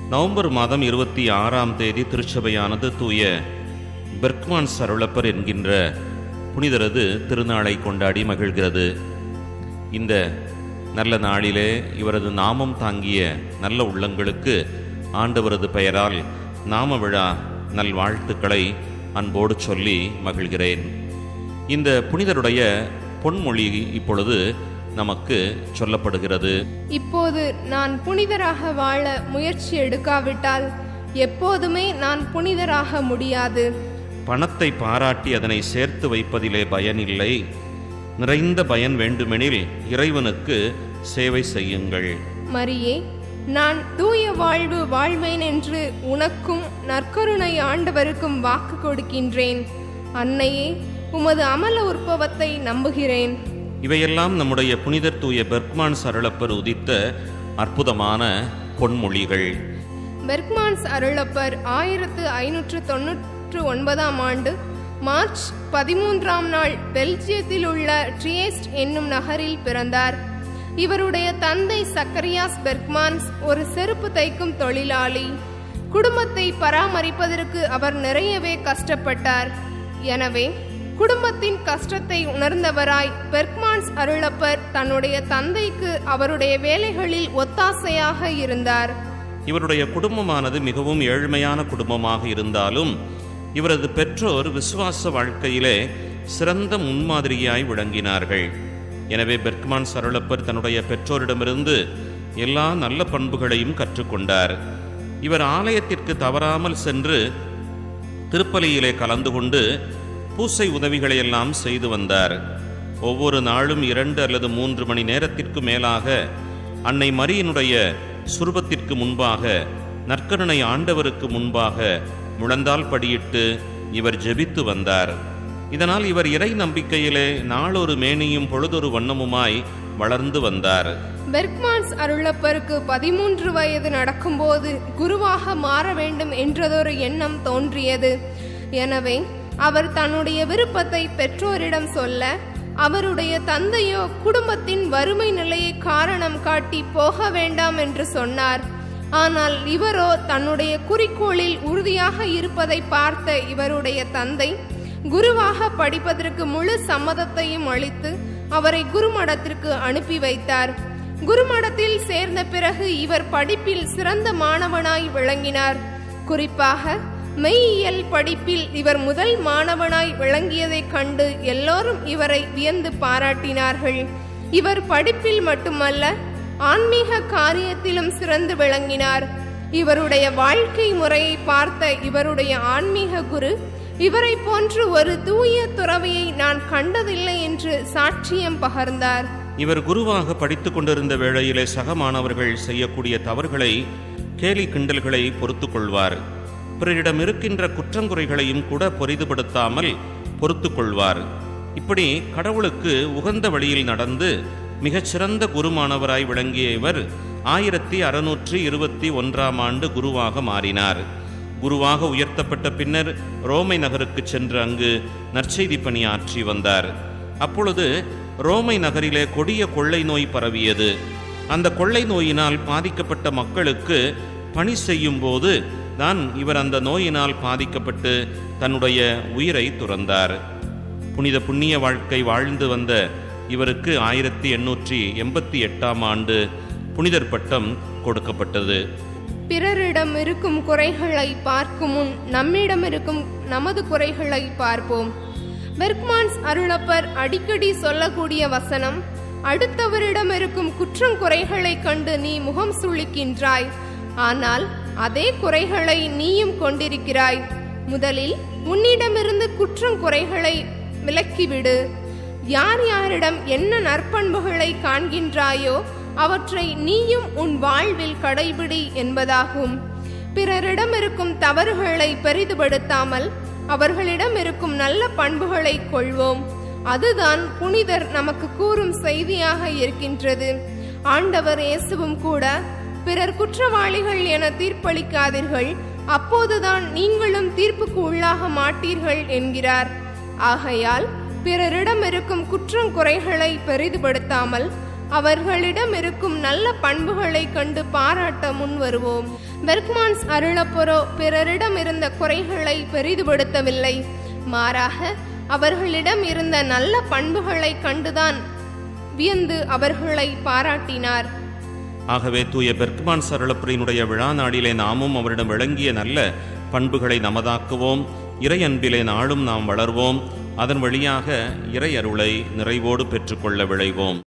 November மாதம் இருபத்தி ஆறாம் தேதி திருச்சபையானது தூய பெர்க்மான் சருளப்பர் என்கின்ற புனிதரது திருநாளை கொண்டாடி மகிழ்கிறது இந்த நல்ல நாளிலே இவரது நாமம் தாங்கிய நல்ல உள்ளங்களுக்கு ஆண்டவரது பெயரால் நாம விழா நல்வாழ்த்துக்களை அன்போடு சொல்லி மகிழ்கிறேன் இந்த புனிதருடைய பொன்மொழி இப்பொழுது நமக்கு சொல்லப்படுகிறது இப்போது நான் புனிதராக வாழ முயற்சி எடுக்காவிட்டால் எப்போதுமே நான் புனிதராக முடியாது பணத்தை பாராட்டி அதனை சேர்த்து வைப்பதிலே பயனில்லை நிறைந்த பயன் வேண்டுமெனில் இறைவனுக்கு சேவை செய்யுங்கள் மரியே நான் தூய வாழ்வு வாழ்வேன் என்று உனக்கும் நற்கருணை ஆண்டவருக்கும் வாக்கு கொடுக்கின்றேன் அன்னையே உமது அமல உற்பவத்தை நம்புகிறேன் இவையெல்லாம் நம்முடைய புனிதர் தூய பெர்க்மான் சரளப்பர் உதித்த அற்புதமான பொன்மொழிகள் பெர்க்மான்ஸ் அருளப்பர் ஆயிரத்து ஐநூற்று தொன்னூற்று ஒன்பதாம் ஆண்டு மார்ச் பதிமூன்றாம் நாள் பெல்ஜியத்தில் உள்ள ட்ரியேஸ்ட் என்னும் நகரில் பிறந்தார் இவருடைய தந்தை சக்கரியாஸ் பெர்க்மான்ஸ் ஒரு செருப்பு தைக்கும் தொழிலாளி குடும்பத்தை பராமரிப்பதற்கு அவர் நிறையவே கஷ்டப்பட்டார் எனவே குடும்பத்தின் கஷ்டத்தை உணர்ந்தவராய் பெர்க்மான்ஸ் அருளப்பர் தன்னுடைய தந்தைக்கு அவருடைய வேலைகளில் ஒத்தாசையாக இருந்தார் இவருடைய குடும்பமானது மிகவும் ஏழ்மையான குடும்பமாக இருந்தாலும் இவரது பெற்றோர் விசுவாச வாழ்க்கையிலே சிறந்த முன்மாதிரியாய் விளங்கினார்கள் எனவே பெர்க்மான் சரளப்பர் தன்னுடைய பெற்றோரிடமிருந்து எல்லா நல்ல பண்புகளையும் கற்றுக்கொண்டார் இவர் ஆலயத்திற்கு தவறாமல் சென்று திருப்பலியிலே கலந்து கொண்டு பூசை உதவிகளை எல்லாம் செய்து வந்தார் ஒவ்வொரு நாளும் இரண்டு அல்லது மூன்று மணி நேரத்திற்கு மேலாக அன்னை மரியினுடைய சுரூபத்திற்கு முன்பாக நற்கருணை ஆண்டவருக்கு முன்பாக முழந்தால் படியிட்டு இவர் ஜெபித்து வந்தார் இதனால் இவர் இறை நம்பிக்கையிலே நாளொரு மேனியும் பொழுதொரு வண்ணமுமாய் வளர்ந்து வந்தார் பெர்க்மான்ஸ் அருளப்பருக்கு பதிமூன்று வயது நடக்கும்போது குருவாக மாற வேண்டும் என்றதொரு எண்ணம் தோன்றியது எனவே அவர் தன்னுடைய விருப்பத்தை பெற்றோரிடம் சொல்ல அவருடைய தந்தையோ குடும்பத்தின் வறுமை நிலையை காரணம் காட்டி போக வேண்டாம் என்று சொன்னார் ஆனால் இவரோ தன்னுடைய குறிக்கோளில் உறுதியாக இருப்பதை பார்த்த இவருடைய தந்தை குருவாக படிப்பதற்கு முழு சம்மதத்தையும் அளித்து அவரை குருமடத்திற்கு அனுப்பி வைத்தார் குருமடத்தில் சேர்ந்த பிறகு இவர் படிப்பில் சிறந்த மாணவனாய் விளங்கினார் குறிப்பாக மெய்யியல் படிப்பில் இவர் முதல் மாணவனாய் விளங்கியதைக் கண்டு எல்லோரும் இவரை வியந்து பாராட்டினார்கள் இவர் படிப்பில் மட்டுமல்ல ஆன்மீக காரியத்திலும் சிறந்து விளங்கினார் இவருடைய வாழ்க்கை முறையை பார்த்த இவருடைய ஆன்மீக குரு இவரை போன்று ஒரு தூய துறவியை நான் கண்டதில்லை என்று சாட்சியம் பகர்ந்தார் இவர் குருவாக படித்துக் கொண்டிருந்த வேளையிலே சக மாணவர்கள் செய்யக்கூடிய தவறுகளை கேலி கிண்டல்களை பொறுத்து கொள்வார் பிறரிடம் இருக்கின்ற குற்றங்குறைகளையும் கூட பொரிதுபடுத்தாமல் பொறுத்து கொள்வார் இப்படி கடவுளுக்கு உகந்த வழியில் நடந்து மிகச்சிறந்த குருமானவராய் விளங்கிய இவர் ஆயிரத்தி அறுநூற்றி இருபத்தி ஒன்றாம் ஆண்டு குருவாக மாறினார் குருவாக உயர்த்தப்பட்ட பின்னர் ரோமை நகருக்கு சென்று அங்கு நற்செய்தி பணி ஆற்றி வந்தார் அப்பொழுது ரோமை நகரிலே கொடிய கொள்ளை நோய் பரவியது அந்த கொள்ளை நோயினால் பாதிக்கப்பட்ட மக்களுக்கு பணி செய்யும் போது தான் இவர் அந்த நோயினால் பாதிக்கப்பட்டு தன்னுடைய உயிரை துறந்தார் புனித புண்ணிய வாழ்க்கை வாழ்ந்து வந்த இவருக்கு ஆயிரத்தி எண்ணூற்றி எண்பத்தி எட்டாம் ஆண்டு புனிதர் பட்டம் கொடுக்கப்பட்டது பிறரிடம் இருக்கும் குறைகளை பார்க்கும் முன் நம்மிடம் இருக்கும் நமது குறைகளை பார்ப்போம் பெர்க்மான்ஸ் அருளப்பர் அடிக்கடி சொல்லக்கூடிய வசனம் அடுத்தவரிடம் இருக்கும் குற்றம் குறைகளை கண்டு நீ முகம் சுளிக்கின்றாய் ஆனால் அதே குறைகளை நீயும் கொண்டிருக்கிறாய் முதலில் உன்னிடமிருந்து குற்றம் குறைகளை விலக்கிவிடு யார் யாரிடம் என்ன நற்பண்புகளை காண்கின்றாயோ அவற்றை நீயும் உன் வாழ்வில் கடைபிடி என்பதாகும் பிறரிடம் இருக்கும் தவறுகளை பெரிதுபடுத்தாமல் அவர்களிடம் இருக்கும் நல்ல பண்புகளை கொள்வோம் அதுதான் புனிதர் நமக்கு கூறும் செய்தியாக இருக்கின்றது ஆண்டவர் இயேசுவும் கூட பிறர் குற்றவாளிகள் என தீர்ப்பளிக்காதீர்கள் அப்போதுதான் நீங்களும் தீர்ப்புக்கு உள்ளாக மாட்டீர்கள் என்கிறார் ஆகையால் பிறரிடம் இருக்கும் குற்றம் குறைகளை பெரிதுபடுத்தாமல் அவர்களிடம் இருக்கும் நல்ல பண்புகளை கண்டு பாராட்ட முன் வருவோம் பெர்க்மான்ஸ் அருளப்பொரோ பிறரிடம் இருந்த குறைகளை பெரிதுபடுத்தவில்லை மாறாக அவர்களிடம் இருந்த நல்ல பண்புகளை கண்டுதான் வியந்து அவர்களை பாராட்டினார் ஆகவே தூய பெர்க்மான் சரளப்புரியினுடைய விழா நாளிலே நாமும் அவரிடம் விளங்கிய நல்ல பண்புகளை நமதாக்குவோம் இறை அன்பிலே நாளும் நாம் வளர்வோம் அதன் வழியாக இறை அருளை நிறைவோடு பெற்றுக்கொள்ள விளைவோம்